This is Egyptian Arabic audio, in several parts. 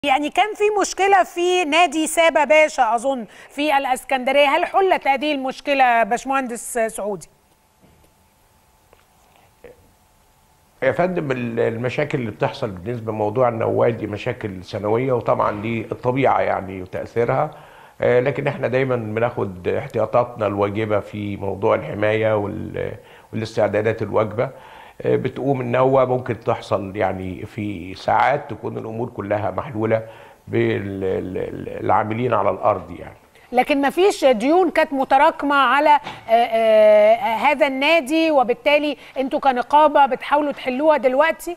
يعني كان في مشكلة في نادي سابا باشا أظن في الأسكندرية هل حلت هذه المشكلة باشمهندس سعودي؟ يا فندم ال- المشاكل اللي بتحصل بالنسبه لموضوع النوادي دي مشاكل سنويه وطبعا دي الطبيعه يعني وتاثيرها آه، لكن احنا دايما بناخد احتياطاتنا الواجبه في موضوع الحمايه وال- والاستعدادات الواجبه آه، بتقوم النوة ممكن تحصل يعني في ساعات تكون الامور كلها محلوله بالعاملين على الارض يعني لكن ما فيش ديون كانت متراكمة على آه، آه، هذا النادي وبالتالي انتوا كنقابة بتحاولوا تحلوها دلوقتي؟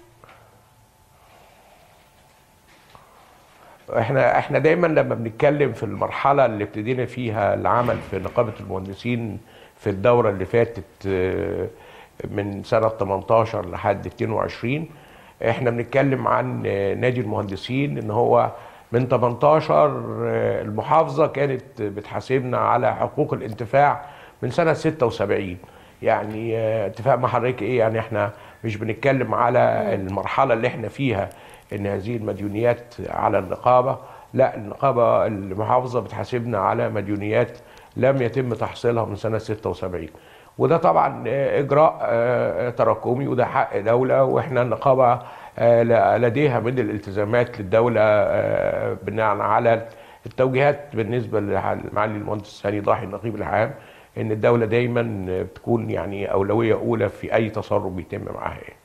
احنا احنا دايما لما بنتكلم في المرحله اللي ابتدينا فيها العمل في نقابه المهندسين في الدوره اللي فاتت آه، من سنه 18 لحد 22 احنا بنتكلم عن آه، نادي المهندسين ان هو من 18 آه، المحافظه كانت بتحاسبنا على حقوق الانتفاع من سنه 76 يعني آه، اتفاق مع حضرتك ايه يعني احنا مش بنتكلم على المرحله اللي احنا فيها ان هذه المديونيات على النقابه لا النقابه المحافظه بتحاسبنا على مديونيات لم يتم تحصيلها من سنه 76 وده طبعا آه، اجراء آه، تراكمي وده حق دوله واحنا النقابه آه، ل- لديها من الالتزامات للدوله آه، بناء على التوجيهات بالنسبه لمعالي المهندس هاني ضاحي النقيب العام ان الدوله دايما بتكون يعني اولويه اولى في اي تصرف بيتم معاها يعني.